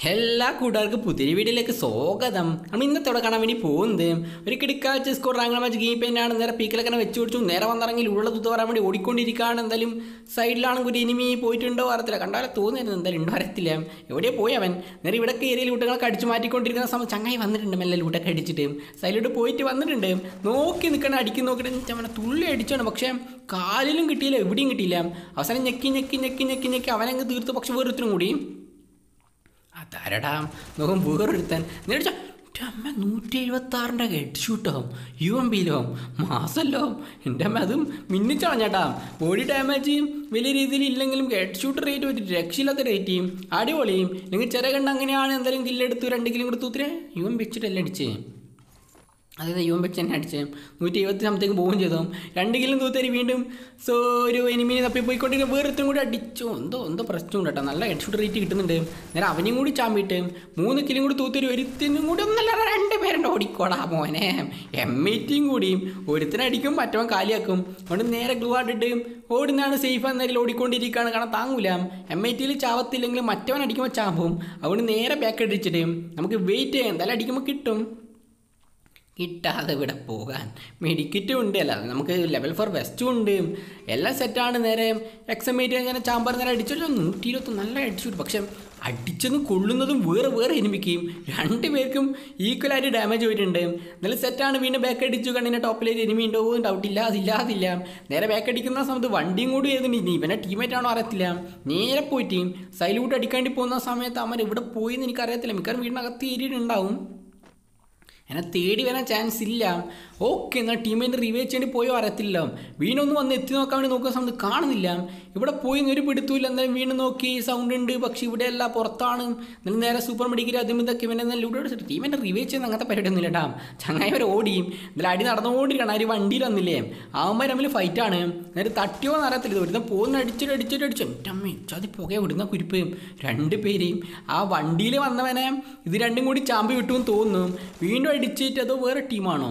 എല്ലാ കൂട്ടുകാർക്കും പുതിയ വീഡിയോയിലേക്ക് സ്വാഗതം നമ്മൾ ഇന്നത്തോടെ കാണാൻ വേണ്ടി പോകുന്നത് ഒരു കിടക്കാച്ച് സ്കോർ റാങ്ക് മാച്ച് ഗെയിം പെയിനാണ് നേരെ പീക്കിലൊക്കെ വെച്ച് പിടിച്ചു നേരെ വന്നിറങ്ങി ഉള്ള തുത്ത് പറയാൻ വേണ്ടി ഓടിക്കൊണ്ടിരിക്കുകയാണ് എന്തായാലും സൈഡിലാണെങ്കിൽ ഒരു എനിമി പോയിട്ടുണ്ടോ അറിയത്തില്ല കണ്ടാലെ തോന്നുന്നു എന്തായാലും ഉണ്ടോ അറിയത്തില്ല എവിടെയോ പോയി അവൻ നേരെ ഇവിടെ കയറി ലൂട്ടുകളൊക്കെ അടിച്ചു മാറ്റിക്കൊണ്ടിരിക്കുന്ന സമയം ചങ്ങായി വന്നിട്ടുണ്ട് മെല്ലെ ലൂട്ടൊക്കെ അടിച്ചിട്ട് സൈഡിലോട്ട് പോയിട്ട് വന്നിട്ടുണ്ട് നോക്കി നിൽക്കണം അടിക്കും നോക്കിയിട്ട് അവനെ തുള്ളി അടിച്ചാണ് പക്ഷേ കാലിലും കിട്ടിയില്ല എവിടെയും കിട്ടിയില്ല അവസാനം ഞെക്കി ഞെക്കി ഞെക്കി ഞെക്കി ഞെക്കി അവനങ്ങ് തീർത്തു പക്ഷെ വേറൊരുത്തരും കൂടി അതാരടാ നോക്കും വേറൊരുത്തൻ നേടിച്ച അമ്മ നൂറ്റി എഴുപത്തി ആറിൻ്റെ ഹെഡ് ഷൂട്ടോ യു എം ബിയിലോ മാസമല്ലോ എൻ്റെ അമ്മ അതും മിന്നിച്ചളഞ്ഞേട്ടാ ബോഡി ഡാമേജ് വലിയ രീതിയിൽ ഇല്ലെങ്കിലും ഹെഡ് ഷൂട്ട് റേറ്റ് ഒരു രക്ഷയില്ലാത്ത റേറ്റ് ചെയ്യും അടിപൊളിയും അല്ലെങ്കിൽ ചെറിയ കണ്ട് അങ്ങനെയാണ് എന്തായാലും കില്ലെടുത്തു രണ്ട് കിലും കൊടുത്തു ഉത്തരേ യു എം വെച്ചിട്ടല്ലേ അടിച്ചേ അതായത് യുവൻ വെച്ച് തന്നെ അടിച്ച് നൂറ്റി എഴുപത്തി സമത്തേക്ക് പോവുകയും ചെയ്തു രണ്ട് കിലും തൂത്തരി വീണ്ടും സോ ഒരു എനിമിനെ തപ്പി പോയിക്കൊണ്ടിരുന്ന വേറൊരുത്തും കൂടി അടിച്ചു എന്തോ എന്തോ പ്രശ്നം കേട്ടോ നല്ല ഹെഡ് ഷൂട്ട് റേറ്റ് കിട്ടുന്നുണ്ട് നേരെ അവനും കൂടി ചാമ്പിട്ട് മൂന്ന് കിലും കൂടി തൂത്തരി ഒരുത്തിനും കൂടി ഒന്നല്ല രണ്ട് പേരുണ്ട് ഓടിക്കോടാ മോനെ എം എയ്റ്റിയും കൂടിയും ഒരുത്തിനടിക്കും മറ്റവൻ കാലിയാക്കും അതുകൊണ്ട് നേരെ ഗ്ലൂ ആട്ടിട്ട് ഓടുന്നതാണ് സേഫ് എന്നതിൽ ഓടിക്കൊണ്ടിരിക്കുകയാണ് കാരണം താങ്ങൂല എം ഐ ടിയിൽ ചാവത്തില്ലെങ്കിലും മറ്റവൻ അടിക്കുമ്പോൾ ചാമ്പും അതുകൊണ്ട് നേരെ ബാക്ക് അടിച്ചിട്ട് നമുക്ക് വെയിറ്റ് ചെയ്യാം എന്തായാലും അടിക്കുമ്പോൾ കിട്ടും കിട്ടാതെ ഇവിടെ പോകാൻ മെഡിക്കറ്റും ഉണ്ട് അല്ല നമുക്ക് ലെവൽ ഫോർ വെസ്റ്റും ഉണ്ട് എല്ലാം സെറ്റാണ് നേരെ എക്സമേറ്റ് അങ്ങനെ ചാമ്പാർ നേരെ അടിച്ചല്ലോ നൂറ്റി ഇരുപത്തി നല്ല അടിച്ചു പക്ഷെ അടിച്ചതും കൊള്ളുന്നതും വേറെ വേറെ എനിമിക്കും രണ്ട് പേർക്കും ഈക്വലായിട്ട് ഡാമേജ് പോയിട്ടുണ്ട് നല്ല സെറ്റാണ് വീണ്ടും ബാക്ക് അടിച്ചു കണ്ണിൻ്റെ ടോപ്പിലേക്ക് എനിമി ഉണ്ടോ ഡൗട്ട് ഇല്ല അതില്ല അതില്ല നേരെ ബാക്ക് അടിക്കുന്ന സമയത്ത് വണ്ടിയും കൂടി ആയിരുന്നു ഇനി ഇവനെ ടീമേറ്റ് ആണോ അറിയത്തില്ല നേരെ പോയിട്ട് സൈലൂട്ട് അടിക്കാണ്ടി പോകുന്ന സമയത്ത് അവൻ എവിടെ പോയി എന്ന് എനിക്കറിയത്തില്ല മിക്കവാറും വീടിനകത്ത് ഏരിയിട്ടുണ്ടാവും എന്നെ തേടി വരാൻ ചാൻസ് ഇല്ല ഓക്കെ എന്നാൽ ടീമിൻ്റെ റിവൈവ് ചെയ്യേണ്ടി പോയോ അറിയത്തില്ല വീണൊന്ന് വന്ന് എത്തി നോക്കാൻ വേണ്ടി നോക്കുന്ന സമയത്ത് കാണുന്നില്ല ഇവിടെ പോയി ഒരു പിടുത്തൂല്ല എന്തായാലും വീണ്ടും നോക്കി സൗണ്ട് ഉണ്ട് പക്ഷേ ഇവിടെ അല്ല പുറത്താണ് എന്നാലും നേരെ സൂപ്പർ മെഡിക്കൽ അതും ഇതൊക്കെ ഇവനെ എന്നാൽ ലൂടെ അടിച്ചിട്ട് ടീമിൻ്റെ റിവൈവ് ചെയ്യുന്ന അങ്ങനത്തെ പരിപാടി ഒന്നുമില്ല കേട്ടാ ചങ്ങായി അവർ ഓടിയും എന്തായാലും അടി നടന്നുകൊണ്ടിരിക്കണം അവർ വണ്ടിയിൽ വന്നില്ലേ അവന്മാർ തമ്മിൽ ഫൈറ്റാണ് നേരെ തട്ടിയോ എന്ന് അറിയത്തില്ല ഇവിടുന്ന് പോകുന്ന അടിച്ചിട്ട് അടിച്ചിട്ട് അടിച്ചു എൻ്റെ അമ്മ ചതി പുക ഇവിടുന്ന കുരിപ്പ് രണ്ട് പേരെയും ആ വണ്ടിയിൽ വന്നവനെ ഇത് രണ്ടും കൂടി ചാമ്പി വിട്ടു എന്ന് തോന്നുന്നു വീണ്ടും അടിച്ചിട്ട് അതോ വേറെ ടീമാണോ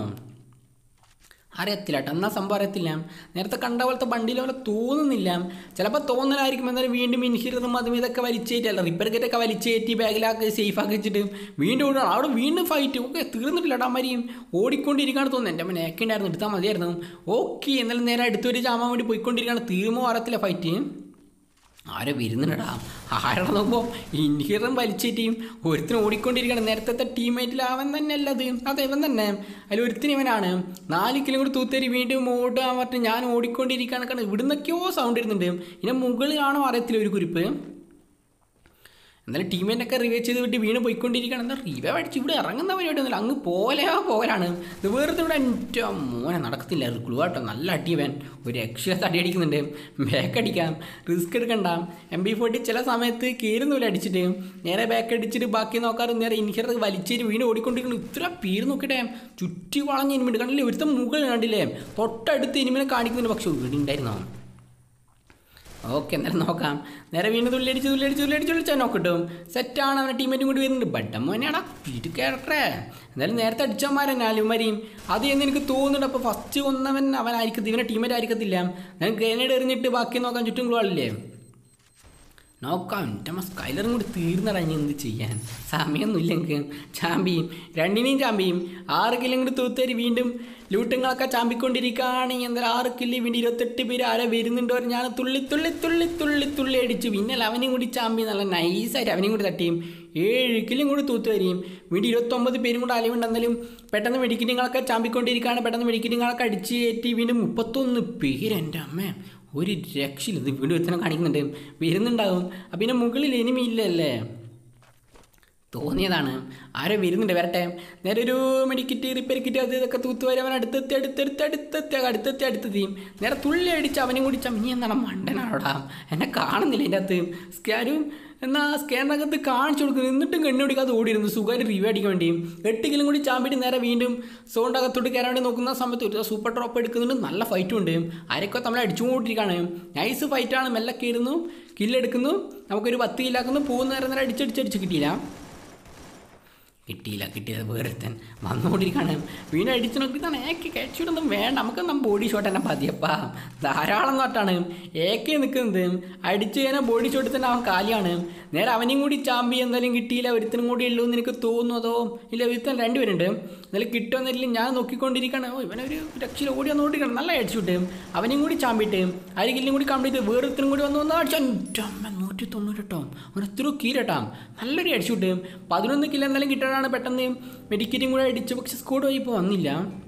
അറിയത്തില്ല കേട്ടോ എന്നാ സംഭവം അറിയത്തില്ല നേരത്തെ കണ്ട പോലത്തെ വണ്ടിയിൽ പോലെ തോന്നുന്നില്ല ചിലപ്പോൾ തോന്നലായിരിക്കും എന്നാലും വീണ്ടും ഇൻഷുറൻസും അതും ഇതൊക്കെ വലിച്ചേറ്റി അല്ല റിപ്പയർ ഗേറ്റൊക്കെ വലിച്ചേറ്റി ബാഗിലാക്കി സേഫ് ആക്കി വെച്ചിട്ട് വീണ്ടും ഓടുകയാണ് അവിടെ വീണ്ടും ഫൈറ്റ് ഓക്കെ തീർന്നിട്ടില്ല അമ്മരിയും ഓടിക്കൊണ്ടിരിക്കുകയാണ് തോന്നുന്നത് എൻ്റെ അമ്മ നേക്കുണ്ടായിരുന്നു എടുത്താൽ മതിയായിരുന്നു ഓക്കെ എന്നാലും നേരെ അടുത്തൊരു ചാമാൻ വേണ്ടി പോയിക്കൊണ്ടിരിക്കുകയാണ് തീർമോ അറിയത്തില്ല ഫൈറ്റ് ആരോ വരുന്നുണ്ടടാ ആരാണ് നോക്കുമ്പോൾ ഇൻഹിറും വലിച്ചേറ്റിയും ഒരുത്തിന് ഓടിക്കൊണ്ടിരിക്കണം നേരത്തെ ടീമേറ്റിൽ അവൻ തന്നെ അല്ല അത് അതെ ഇവൻ തന്നെ അതിൽ ഒരുത്തിന് ഇവനാണ് നാല് കിലോ കൂടി തൂത്തേരി വീണ്ടും ഓടാൻ പറ്റും ഞാൻ ഓടിക്കൊണ്ടിരിക്കുകയാണ് കാരണം ഇവിടുന്നൊക്കെയോ സൗണ്ട് വരുന്നുണ്ട് ഇതിനെ മുകളിൽ കാണോ അറിയത്തില്ല ഒരു കുരിപ്പ് എന്നാലും ടീമേറ്റൊക്കെ റിവൈവ് ചെയ്ത് വിട്ട് വീണ് പോയിക്കൊണ്ടിരിക്കുകയാണ് എന്നാൽ റിവൈവ് അടിച്ച് ഇവിടെ ഇറങ്ങുന്ന പരിപാടി ഒന്നുമില്ല അങ്ങ് പോലെയോ പോലാണ് ഇത് വെറുതെ ഇവിടെ എൻ്റെ മോനെ നടക്കത്തില്ല ക്ലൂ ആട്ടോ നല്ല അടിയവൻ ഒരു രക്ഷത്തെ അടി അടിക്കുന്നുണ്ട് ബാക്ക് അടിക്കാം റിസ്ക് എടുക്കണ്ട എം ബി ഫോർട്ടി ചില സമയത്ത് കീറുന്നില്ല അടിച്ചിട്ട് നേരെ ബാക്ക് അടിച്ചിട്ട് ബാക്കി നോക്കാറ് നേരെ ഇൻഹിയർ വലിച്ചിട്ട് വീണ് ഓടിക്കൊണ്ടിരിക്കുന്നു ഇത്ര പേര് നോക്കട്ടെ ചുറ്റി വളഞ്ഞ് ഇനിമിണ്ട് കണ്ടില്ലേ ഒരുത്തം മുകളിൽ കണ്ടില്ലേ തൊട്ടടുത്ത് ഇനിമിനെ കാണിക്കുന്നുണ്ട് പക്ഷെ ഇവിടെ ഉണ്ടായിരുന്നോ ഓക്കെ എന്നാലും നോക്കാം നേരെ വീണ്ടും തുള്ളിയടിച്ച് തുള്ളിയടിച്ച് തുള്ളിയടിച്ച് വിളിച്ചാൽ നോക്കട്ടും സെറ്റാണ് അവനെ ടീമേറ്റും കൂടി വരുന്നുണ്ട് ബട്ടം മോനെയാടാ വീട്ടിൽ കയറട്ടെ എന്തായാലും നേരത്തെ അടിച്ചവന്മാരെന്നെ അലുമരിയും അത് എന്ന് എനിക്ക് തോന്നുന്നുണ്ട് അപ്പോൾ ഫസ്റ്റ് ഒന്നവൻ അവനായിരിക്കത്തില്ല ഇവനെ ടീമേറ്റ് ആയിരിക്കത്തില്ല ഞാൻ ഗ്രനേഡ് എറിഞ്ഞിട്ട് ബാക്കി നോക്കാൻ ചുറ്റും ഗ്ലോളില്ലേ നോക്കാം എൻ്റെ സ്കൈലറും കൂടി തീർന്നടങ്ങി എന്ത് ചെയ്യാൻ സമയമൊന്നുമില്ലെങ്കിൽ ചാമ്പിയും രണ്ടിനെയും ചാമ്പിയും ആറ് കിലും കൂടി തൂത്തേരി വീണ്ടും ലൂട്ടങ്ങളൊക്കെ ചാമ്പിക്കൊണ്ടിരിക്കുകയാണ് എന്തായാലും ആറ് കില്ലി വീണ്ടും ഇരുപത്തെട്ട് പേര് ആരെ വരുന്നുണ്ടോ ഞാൻ തുള്ളി തുള്ളി തുള്ളി തുള്ളി തുള്ളി അടിച്ചു പിന്നെ അവനെയും കൂടി ചാമ്പി നല്ല നൈസായിട്ട് അവനെയും കൂടി തട്ടിയും ഏഴ് കിലും കൂടി തൂത്ത് വരികയും വീണ്ടും ഇരുപത്തൊമ്പത് പേരും കൂടെ അലവുണ്ടെന്നാലും പെട്ടെന്ന് മെഡിക്കറ്റിങ്ങളൊക്കെ ചാമ്പിക്കൊണ്ടിരിക്കുകയാണ് പെട്ടെന്ന് മെഡിക്കറ്റിങ്ങളൊക്കെ അടിച്ച് കയറ്റി വീണ്ടും മുപ്പത്തൊന്ന് പേര് എൻ്റെ അമ്മ ഒരു രക്ഷയില്ല ഇത് വീണ്ടും ഒരുത്തനം കാണിക്കുന്നുണ്ട് വരുന്നുണ്ടാവും അപ്പം പിന്നെ മുകളിൽ എനിമി ഇല്ലല്ലേ തോന്നിയതാണ് ആരോ വരുന്നുണ്ട് വരട്ടെ നേരെ ഒരു മെഡിക്കറ്റ് റിപ്പയർ കിറ്റ് അത് ഇതൊക്കെ തൂത്ത് വരെ അവൻ അടുത്തെത്തി അടുത്തെടുത്ത് അടുത്തെത്തി അടുത്തെത്തി അടുത്തെത്തി നേരെ തുള്ളി അടിച്ച് അവനും കൂടി ചമ്മി എന്താണ് മണ്ടനാടാ എന്നെ കാണുന്നില്ല എൻ്റെ അകത്ത് സ്കാനും എന്നാൽ സ്കാനകത്ത് കാണിച്ചു കൊടുക്കുന്നു എന്നിട്ടും കണ്ണു പിടിക്കാതെ ഓടിയിരുന്നു സുഖമായിട്ട് റിവ്യൂ അടിക്കാൻ വേണ്ടി എട്ട് കിലും കൂടി ചാമ്പിട്ട് നേരെ വീണ്ടും സോണിൻ്റെ അകത്തോട്ട് കയറാൻ വേണ്ടി നോക്കുന്ന സമയത്ത് ഒരു സൂപ്പർ ഡ്രോപ്പ് എടുക്കുന്നുണ്ട് നല്ല ഫൈറ്റും ഉണ്ട് ആരൊക്കെ തമ്മിൽ അടിച്ചുകൊണ്ടിരിക്കുകയാണ് നൈസ് ഫൈറ്റാണ് മെല്ലെ കയറുന്നു കില്ലെടുക്കുന്നു നമുക്കൊരു പത്ത് കില്ലാക്കുന്നു പോകുന്ന നേരം നേരം അടിച്ചടിച്ചടിച്ച് കിട്ടിയില്ല കിട്ടിയില്ല കിട്ടിയത് വേറെത്തൻ വന്നുകൊണ്ടിരിക്കുകയാണ് വീണ്ടും അടിച്ചു നോക്കിയതാണ് ഏക്ക് കഴിച്ചിട്ടൊന്നും വേണ്ട നമുക്കൊന്നും ബോഡി ഷോട്ട് തന്നെ മതിയപ്പാ ധാരാളം നോട്ടാണ് ഏക്കെ നിൽക്കുന്നത് അടിച്ചു കഴിഞ്ഞാൽ ബോഡി ഷോട്ട് തന്നെ അവൻ കാലിയാണ് നേരെ അവനെയും കൂടി ചാമ്പി എന്തായാലും കിട്ടിയില്ല ഒരുത്തനും കൂടി ഉള്ളൂ എന്ന് എനിക്ക് തോന്നുന്നു അതോ ഇല്ല ഒരുത്തൻ രണ്ടുപേരുണ്ട് എന്നാലും കിട്ടുമെന്നില്ല ഞാൻ നോക്കിക്കൊണ്ടിരിക്കുകയാണ് ഓ ഇവനൊരു രക്ഷയിൽ ഓടി വന്ന് ഓടിക്കണം നല്ല അടിച്ചുവിട്ട് അവനെയും കൂടി ചാമ്പിയിട്ട് അരികിലും കൂടി കംപ്ലീറ്റ് വേറൊരുത്തനും കൂടി വന്ന് വന്ന് അടിച്ചു എൻ്റെ അമ്മ നൂറ്റി തൊണ്ണൂറ്റെട്ടോ അവൻ എത്രയോ കീരട്ടാം നല്ലൊരു അടിച്ചുവിട്ട് പതിനൊന്ന് കിലോ എന്തായാലും കിട്ടാനാണ് പെട്ടെന്ന് മെഡിക്കറ്റും കൂടെ അടിച്ചു പക്ഷെ സ്കോഡ് പോയി ഇപ്പോൾ വന്നില്ല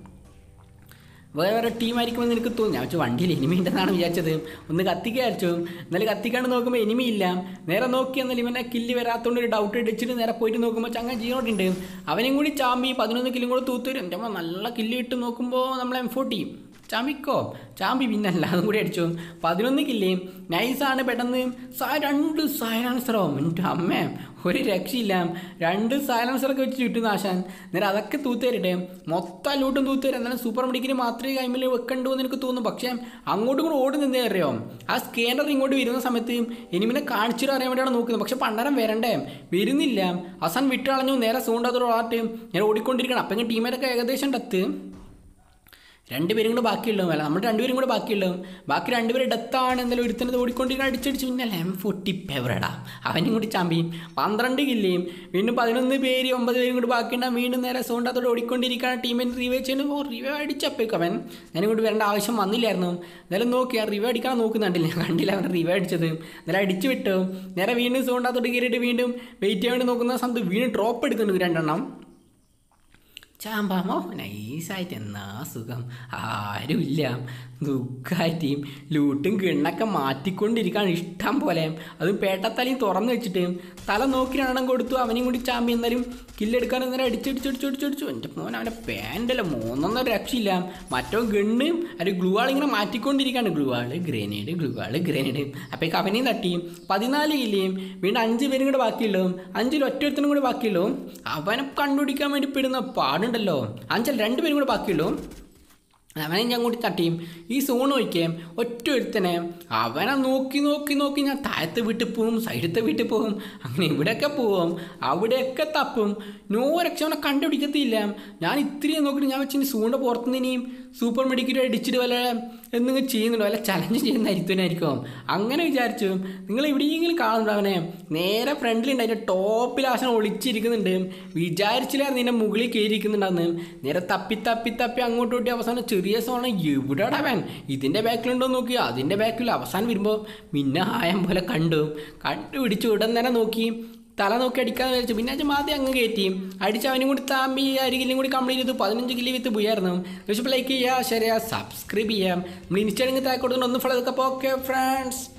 വേറെ വേറെ ടീമായിരിക്കുമെന്ന് എനിക്ക് തോന്നി ഞാൻ വെച്ചാൽ വണ്ടിയിൽ എനിമി ഉണ്ടെന്നാണ് വിചാരിച്ചത് ഒന്ന് കത്തിക്കുക വിചാരിച്ചു എന്നാലും കത്തിക്കാണ്ട് നോക്കുമ്പോൾ എനിമി ഇല്ല നേരെ നോക്കി എന്നാലും ഇവനെ കില്ല് വരാത്തതുകൊണ്ട് ഒരു ഡൗട്ട് അടിച്ചിട്ട് നേരെ പോയിട്ട് നോക്കുമ്പോൾ ചങ്ങ ജീവനോട്ടുണ്ട് അവനെയും കൂടി ചാമ്പി പതിനൊന്ന് കില്ലും കൂടെ തൂത്തരും എൻ്റെ അമ്മ നല്ല കില്ല് ഇട്ട് നോക്കുമ്പോൾ നമ്മൾ എം ഫോർട്ടി ചാമ്പിക്കോ ചാമ്പി പിന്നല്ല അതും കൂടി അടിച്ചു പതിനൊന്ന് കില്ലേ നൈസാണ് പെട്ടെന്ന് സ- രണ്ട് സൈലൻസറോ എൻ്റെ അമ്മേ ഒരു രക്ഷയില്ല രണ്ട് സൈലൻസറൊക്കെ വെച്ച് ചുറ്റുന്ന ആശാൻ നേരെ അതൊക്കെ തൂത്തേരട്ടെ മൊത്തം ലൂട്ടും തൂത്തേരും എന്നാലും സൂപ്പർ മെഡിക്കിന് മാത്രമേ കൈമിൽ വെക്കണ്ടൂ എന്ന് എനിക്ക് തോന്നുന്നു പക്ഷേ അങ്ങോട്ടും കൂടെ ഓടി നിന്നേ അറിയോ ആ സ്കാനർ ഇങ്ങോട്ട് വരുന്ന സമയത്ത് എനിമിനെ കാണിച്ചിട്ട് അറിയാൻ വേണ്ടിയാണ് നോക്കുന്നത് പക്ഷെ പണ്ടരം വരണ്ടേ വരുന്നില്ല അവസാനം വിട്ടളഞ്ഞു നേരെ സൂണ്ടതോട് ആട്ട് നേരെ ഓടിക്കൊണ്ടിരിക്കണം അപ്പം ഇങ്ങനെ ടീമേറ്റൊക്കെ ഏകദേശം ഡെത്ത് രണ്ടുപേരും കൂടെ ബാക്കിയുള്ളൂ അല്ല നമ്മൾ രണ്ടുപേരും കൂടെ ബാക്കിയുള്ളൂ ബാക്കി രണ്ടുപേരും ഡെത്താണ് എന്തായാലും ഒരുത്തനത് ഓടിക്കൊണ്ടിരിക്കുന്ന അടിച്ചടിച്ച് പിന്നെ എം ഫോർട്ടി പെവറടാ അവനും കൂടി ചാമ്പിയും പന്ത്രണ്ട് കില്ലേയും വീണ്ടും പതിനൊന്ന് പേര് ഒമ്പത് പേരും കൂടി ബാക്കിയുണ്ടാകും വീണ്ടും നേരെ സോണ്ടത്തോടെ ഓടിക്കൊണ്ടിരിക്കുകയാണ് ടീമിന് റിവേ ചെയ്യുന്നു ഓ റിവേ അടിച്ചപ്പോഴേക്കും അവൻ ഞാനും കൂടി വരേണ്ട ആവശ്യം വന്നില്ലായിരുന്നു എന്തായാലും നോക്കി ആ റിവേ അടിക്കാൻ നോക്കുന്നുണ്ടില്ല കണ്ടില്ല അവൻ റിവേ അടിച്ചത് എന്നാലും അടിച്ചു വിട്ടു നേരെ വീണ്ടും സോണ്ടത്തോട്ട് കയറിയിട്ട് വീണ്ടും വെയിറ്റ് ചെയ്യാൻ വേണ്ടി നോക്കുന്ന സമയത്ത് വീണ്ടും ഡ്രോപ്പ് എടുക്കുന്നുണ്ട് രണ്ടെണ്ണം ചാമ്പാമോ നൈസായിട്ട് എന്നാ സുഖം ആരുമില്ല ദുഃഖായിട്ടും ലൂട്ടും കിണ്ണൊക്കെ മാറ്റിക്കൊണ്ടിരിക്കുകയാണ് ഇഷ്ടം പോലെ അതും പേട്ടത്തലയും തുറന്നു വെച്ചിട്ട് തല നോക്കി രണ്ടെണ്ണം കൊടുത്തു അവനെയും കൂടി ചാമ്പി എന്നാലും കില്ലെടുക്കാൻ അന്നേരം അടിച്ചടിച്ചടിച്ചടിച്ചടിച്ചു എൻ്റെ മോൻ അവൻ്റെ പാൻ്റല്ല മൂന്നൊന്നും രക്ഷയില്ല മറ്റോ ഗണ്ണ് ഒരു ഗ്ലൂ ആൾ ഇങ്ങനെ മാറ്റിക്കൊണ്ടിരിക്കുകയാണ് gloo wall grenade gloo wall grenade അപ്പോഴേക്ക് അവനെയും തട്ടി പതിനാല് കില്ലേയും വീണ്ടും അഞ്ച് പേരും കൂടെ ബാക്കിയുള്ളൂ അഞ്ചിൽ ഒറ്റൊരുത്തനും കൂടെ ബാക്കിയുള്ളൂ അവനെ കണ്ടുപിടിക്കാൻ വേണ്ടി പെടുന്ന പാടുണ്ടല്ലോ അഞ്ചൽ രണ്ടുപേരും കൂടെ ബാക്കിയുള്ളൂ അവനെ ഞാൻ കൂടി തട്ടിയും ഈ സോൺ നോക്കിയേ ഒറ്റ ഒരുത്തനെ അവനെ നോക്കി നോക്കി നോക്കി ഞാൻ താഴത്തെ വീട്ടിൽ പോവും സൈഡത്തെ വീട്ടിൽ പോവും അങ്ങനെ ഇവിടെയൊക്കെ പോവും അവിടെയൊക്കെ തപ്പും നോ രക്ഷ അവനെ കണ്ടുപിടിക്കത്തില്ല ഞാൻ ഇത്രയും നോക്കിയിട്ട് ഞാൻ വെച്ചിനി സൂണിൻ്റെ പുറത്തുനിന്ന് ഇനിയും സൂപ്പർ മെഡിക്കൽ അടിച്ചിട്ട് വല്ല എന്തെങ്കിലും ചെയ്യുന്നുണ്ടോ വല്ല ചലഞ്ച് ചെയ്യുന്ന അരിത്തനായിരിക്കും അങ്ങനെ വിചാരിച്ചു നിങ്ങൾ എവിടെയെങ്കിലും കാണുന്നുണ്ടോ അവനെ നേരെ ഫ്രണ്ടിലുണ്ട് അതിൻ്റെ ടോപ്പിൽ ആശാൻ ഒളിച്ചിരിക്കുന്നുണ്ട് വിചാരിച്ചില്ലായിരുന്നു ഇതിൻ്റെ മുകളിൽ കയറിയിരിക്കുന്നുണ്ടെന്ന് നേരെ തപ്പി തപ്പി തപ്പി അങ്ങോട്ട് ഓട്ടി അവസാനം ചെറിയ സോണ എവിടെയാണ് അവൻ ഇതിൻ്റെ ബാക്കിലുണ്ടോ നോക്കി അതിൻ്റെ ബാക്കിൽ അവസാനം വരുമ്പോൾ മിന്ന ഹായം പോലെ കണ്ടു കണ്ടുപിടിച്ചു ഉടൻ തന്നെ നോക്കി തല നോക്കി അടിക്കാന്ന് വിചാരിച്ചു പിന്നെ അച്ഛൻ ആദ്യം അങ്ങ് കയറ്റി അടിച്ച് അവനും കൂടി താമ്പി അരികിലും കൂടി കംപ്ലീറ്റ് ചെയ്തു പതിനഞ്ച് കിലി വിത്ത് പോയായിരുന്നു പക്ഷേ ലൈക്ക് ചെയ്യുക ശരിയാ സബ്സ്ക്രൈബ് ചെയ്യാം നമ്മൾ ഇൻസ്റ്റാഗ്രാമിൽ താഴെ കൊടുത്തിട്ട് ഒന്ന് ഫോളോ ചെയ്തൊക്കെ ഓക്കെ ഫ്രണ്ട്സ്